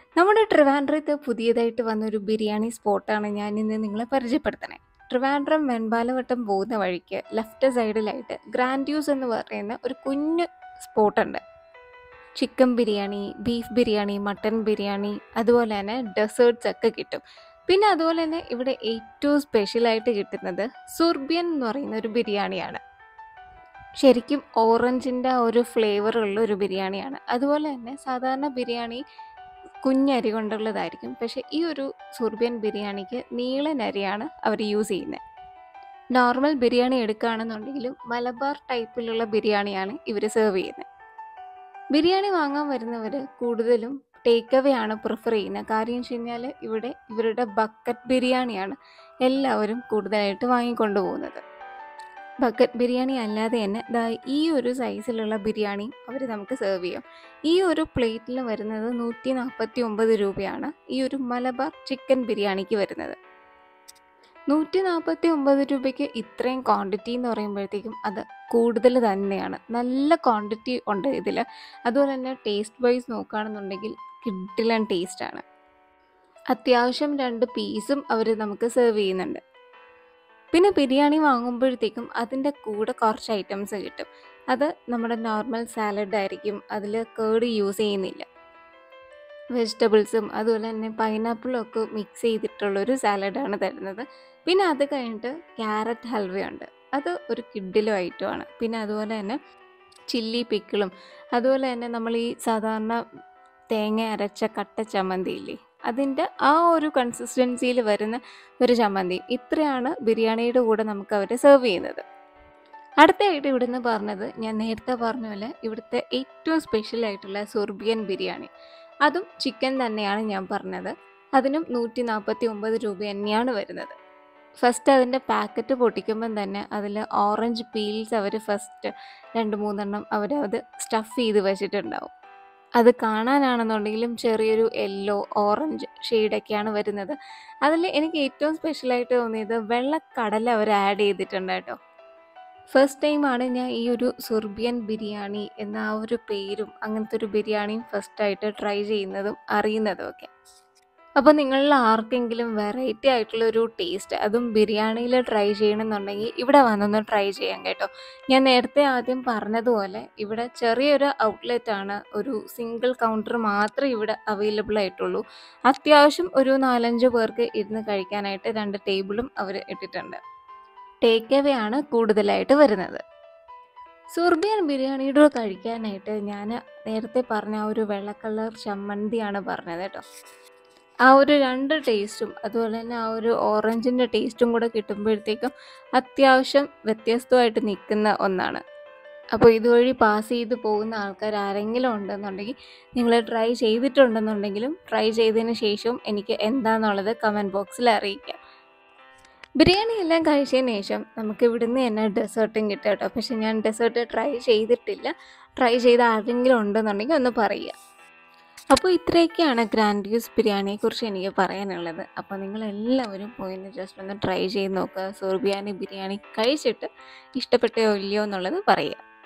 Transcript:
നമ്മുടെ ട്രിവാൻഡ്രത്ത് പുതിയതായിട്ട് വന്നൊരു ബിരിയാണി സ്പോട്ടാണ് ഞാനിന്ന് നിങ്ങളെ പരിചയപ്പെടുത്തണേ. ട്രിവാൻഡ്രം വെൺപാലവട്ടം പോകുന്ന വഴിക്ക് ലെഫ്റ്റ് സൈഡിലായിട്ട് ഗ്രാൻഡ്യൂസ് എന്ന് പറയുന്ന ഒരു കുഞ്ഞ് സ്പോട്ടുണ്ട്. Chicken biryani, beef biryani, mutton biryani അതുപോലെ തന്നെ ഡെസേർട്ട്സ് ഒക്കെ കിട്ടും. പിന്നെ അതുപോലെ തന്നെ ഇവിടെ ഏറ്റവും സ്പെഷ്യലായിട്ട് കിട്ടുന്നത് സുർബിയൻ എന്ന് പറയുന്ന ഒരു ബിരിയാണിയാണ്. ശരിക്കും ഓറഞ്ചിൻ്റെ ആ ഒരു ഫ്ലേവർ ഉള്ള ഒരു ബിരിയാണിയാണ്. അതുപോലെ തന്നെ സാധാരണ ബിരിയാണി കുഞ്ഞരി കൊണ്ടുള്ളതായിരിക്കും. പക്ഷേ ഈ ഒരു സുർബിയൻ ബിരിയാണിക്ക് നീളൻ അരിയാണ് അവർ യൂസ് ചെയ്യുന്നത്. നോർമൽ ബിരിയാണി എടുക്കുകയാണെന്നുണ്ടെങ്കിലും മലബാർ ടൈപ്പിലുള്ള ബിരിയാണിയാണ് ഇവർ സെർവ് ചെയ്യുന്നത്. ബിരിയാണി വാങ്ങാൻ വരുന്നവർ കൂടുതലും ടേക്ക് അവേ ആണ് പ്രിഫർ ചെയ്യുന്നത്. കാര്യം വെച്ച് കഴിഞ്ഞാൽ ഇവിടെ ഇവരുടെ ബക്കറ്റ് ബിരിയാണിയാണ് എല്ലാവരും കൂടുതലായിട്ട് വാങ്ങിക്കൊണ്ട് പോകുന്നത്. ബക്കറ്റ് ബിരിയാണി അല്ലാതെ തന്നെ ദാ ഈ ഒരു സൈസിലുള്ള ബിരിയാണിയും അവർ നമുക്ക് സെർവ് ചെയ്യും. ഈ ഒരു പ്ലേറ്റിൽ വരുന്നത് 149 രൂപയാണ് ഈ ഒരു മലബാർ ചിക്കൻ ബിരിയാണിക്ക് വരുന്നത്. 149 രൂപയ്ക്ക് ഇത്രയും ക്വാണ്ടിറ്റി എന്ന് പറയുമ്പോഴത്തേക്കും അത് കൂടുതൽ തന്നെയാണ്. നല്ല ക്വാണ്ടിറ്റി ഉണ്ട് ഇതിൽ. അതുപോലെ തന്നെ ടേസ്റ്റ് വൈസ് നോക്കുകയാണെന്നുണ്ടെങ്കിൽ കിടിലൻ ടേസ്റ്റാണ്. അത്യാവശ്യം 2 പീസും അവർ നമുക്ക് സെർവ് ചെയ്യുന്നുണ്ട്. പിന്നെ ബിരിയാണി വാങ്ങുമ്പോഴത്തേക്കും അതിൻ്റെ കൂടെ കുറച്ച് ഐറ്റംസ് കിട്ടും. അത് നമ്മുടെ നോർമൽ സാലഡ് ആയിരിക്കും. അതിൽ കേർഡ് യൂസ് ചെയ്യുന്നില്ല. വെജിറ്റബിൾസും അതുപോലെ തന്നെ പൈനാപ്പിളും ഒക്കെ മിക്സ് ചെയ്തിട്ടുള്ളൊരു സാലഡാണ് തരുന്നത്. പിന്നെ അത് കഴിഞ്ഞിട്ട് ക്യാരറ്റ് ഹൽവയുണ്ട്. അത് ഒരു കിടിലൻ ഐറ്റമാണ്. പിന്നെ അതുപോലെ തന്നെ ചില്ലി പിക്കിളും അതുപോലെ തന്നെ നമ്മൾ ഈ സാധാരണ തേങ്ങ അരച്ച കട്ട ചമ്മന്തി ഇല്ലേ അതിൻ്റെ ആ ഒരു കൺസിസ്റ്റൻസിയിൽ വരുന്ന ഒരു ചമ്മന്തി. ഇത്രയാണ് ബിരിയാണിയുടെ കൂടെ നമുക്ക് അവർ സെർവ് ചെയ്യുന്നത്. അടുത്തതായിട്ട് ഇവിടുന്ന് പറഞ്ഞത് ഞാൻ നേരത്തെ പറഞ്ഞ പോലെ ഇവിടുത്തെ ഏറ്റവും സ്പെഷ്യൽ ആയിട്ടുള്ള സുർബിയൻ ബിരിയാണി. അതും ചിക്കൻ തന്നെയാണ് ഞാൻ പറഞ്ഞത്. അതിനും 149 രൂപ തന്നെയാണ് വരുന്നത്. ഫസ്റ്റ് അതിൻ്റെ പാക്കറ്റ് പൊട്ടിക്കുമ്പം തന്നെ അതിൽ ഓറഞ്ച് പീൽസ് അവർ ഫസ്റ്റ് 2, 3 എണ്ണം അവരത് സ്റ്റഫ് ചെയ്ത് വെച്ചിട്ടുണ്ടാവും. അത് കാണാനാണെന്നുണ്ടെങ്കിലും ചെറിയൊരു യെല്ലോ, ഓറഞ്ച് ഷെയ്ഡൊക്കെയാണ് വരുന്നത്. അതിൽ എനിക്ക് ഏറ്റവും സ്പെഷ്യലായിട്ട് തോന്നിയത് വെള്ളക്കടല അവർ ആഡ് ചെയ്തിട്ടുണ്ട് കേട്ടോ. ഫസ്റ്റ് ടൈമാണ് ഞാൻ ഈ ഒരു സുർബിയൻ ബിരിയാണി എന്ന ആ ഒരു പേരും അങ്ങനത്തെ ഒരു ബിരിയാണിയും ഫസ്റ്റായിട്ട് ട്രൈ ചെയ്യുന്നതും അറിയുന്നതും ഒക്കെ. അപ്പോൾ നിങ്ങളിൽ ആർക്കെങ്കിലും വെറൈറ്റി ആയിട്ടുള്ളൊരു ടേസ്റ്റ് അതും ബിരിയാണിയിൽ ട്രൈ ചെയ്യണമെന്നുണ്ടെങ്കിൽ ഇവിടെ വന്നൊന്ന് ട്രൈ ചെയ്യാം കേട്ടോ. ഞാൻ നേരത്തെ ആദ്യം പറഞ്ഞതുപോലെ ഇവിടെ ചെറിയൊരു ഔട്ട്ലെറ്റാണ്. ഒരു സിംഗിൾ കൗണ്ടർ മാത്രമേ ഇവിടെ അവൈലബിൾ ആയിട്ടുള്ളൂ. അത്യാവശ്യം ഒരു 4, 5 പേർക്ക് ഇരുന്ന് കഴിക്കാനായിട്ട് 2 ടേബിളും അവർ ഇട്ടിട്ടുണ്ട്. ടേക്ക് അവേ ആണ് കൂടുതലായിട്ട് വരുന്നത്. സുർബിയൻ ബിരിയാണിയുടെ കൂടെ കഴിക്കാനായിട്ട് ഞാൻ നേരത്തെ പറഞ്ഞ ആ ഒരു വെള്ള കളർ ചമ്മന്തിയാണ് പറഞ്ഞത് കേട്ടോ. ആ ഒരു 2 ടേസ്റ്റും അതുപോലെ തന്നെ ആ ഒരു ഓറഞ്ചിൻ്റെ ടേസ്റ്റും കൂടെ കിട്ടുമ്പോഴത്തേക്കും അത്യാവശ്യം വ്യത്യസ്തമായിട്ട് നിൽക്കുന്ന ഒന്നാണ്. അപ്പോൾ ഇതുവഴി പാസ് ചെയ്ത് പോകുന്ന ആൾക്കാർ ആരെങ്കിലും ഉണ്ടെന്നുണ്ടെങ്കിൽ നിങ്ങൾ ട്രൈ ചെയ്തിട്ടുണ്ടെന്നുണ്ടെങ്കിലും ട്രൈ ചെയ്തതിന് ശേഷവും എനിക്ക് എന്താണെന്നുള്ളത് കമൻറ്റ് ബോക്സിൽ അറിയിക്കാം. ബിരിയാണി എല്ലാം കഴിച്ചതിന് ശേഷം നമുക്ക് ഇവിടുന്ന് തന്നെ ഡെസേർട്ടും കിട്ടും കേട്ടോ. പക്ഷേ ഞാൻ ഡെസേർട്ട് ട്രൈ ചെയ്തിട്ടില്ല. ട്രൈ ചെയ്ത ആരെങ്കിലും ഉണ്ടെന്നുണ്ടെങ്കിൽ ഒന്ന് പറയുക. അപ്പോൾ ഇത്രയൊക്കെയാണ് ഗ്രാൻഡ്യൂസ് ബിരിയാണിയെക്കുറിച്ച് എനിക്ക് പറയാനുള്ളത്. അപ്പോൾ നിങ്ങളെല്ലാവരും പോയി ഒന്ന് ജസ്റ്റ് ഒന്ന് ട്രൈ ചെയ്ത് നോക്കുക. സുർബിയാനി ബിരിയാണി കഴിച്ചിട്ട് ഇഷ്ടപ്പെട്ടോ ഇല്ലയോ എന്നുള്ളത് പറയുക.